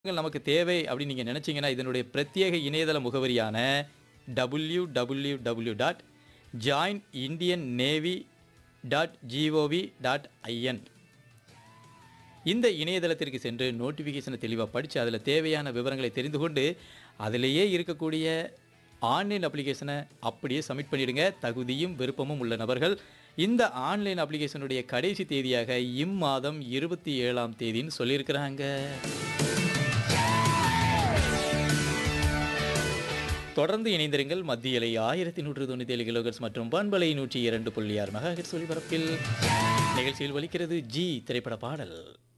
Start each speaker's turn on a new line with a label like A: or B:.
A: நமக்கு தேவை அப்படின்னு நீங்க நினைச்சீங்கன்னா இதனுடைய பிரத்யேக இணையதள முகவரியான W W W dot join Indian navy dot GOV dot IN இந்த இணையதளத்திற்கு சென்று நோட்டிஃபிகேஷனை தெளிவாக படித்து அதில் தேவையான விவரங்களை தெரிந்து கொண்டு அதிலேயே இருக்கக்கூடிய ஆன்லைன் அப்ளிகேஷனை அப்படியே சப்மிட் பண்ணிடுங்க தகுதியும் விருப்பமும் உள்ள நபர்கள் இந்த ஆன்லைன் அப்ளிகேஷனுடைய கடைசி தேதியாக இம்மாதம் இருபத்தி ஏழாம் தேதின்னு சொல்லியிருக்கிறாங்க தொடர்ந்து இணைந்திருங்கள் மத்திய இலை ஆயிரத்தி நூற்று தொண்ணூற்றி ஏழு கிலோகர்ஸ் மற்றும் பண்பலை நூற்றி இரண்டு புள்ளி ஆறு மெகா ஒலிபரப்பில் நிகழ்ச்சியில் ஒலிக்கிறது ஜி திரைப்பட பாடல்